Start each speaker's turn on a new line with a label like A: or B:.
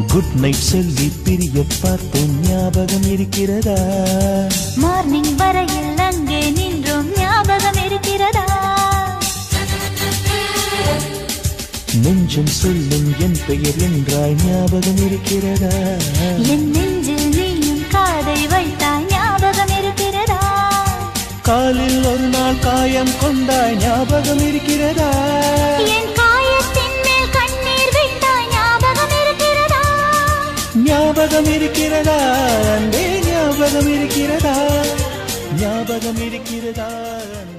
A: good night சொல்லி பிரிய பார்த்தோம் ஞாபகம் இருக்கிறதா
B: மார்னிங் வரையில் அங்கே நின்றோம் ஞாபகம் இருக்கிறதா
A: நெஞ்சம் சொல்லும் என் பெயர் என்றாய் ஞாபகம் இருக்கிறதா
B: என் நெஞ்சில் நீயும் காதை வைத்தாய் ஞாபகம் இருக்கிறதா
A: காலில் ஒரு நாள் காயம் கொண்டாய் ஞாபகம் இருக்கிறதா
B: என் காயத்தின் மேல் கண்ணீர் விட்டாய் ஞாபகம் இருக்கிறதா
A: ஞாபகம் இருக்கிறதா அன்பே ஞாபகம் இருக்கிறதா ஞாபகம் இருக்கிறதா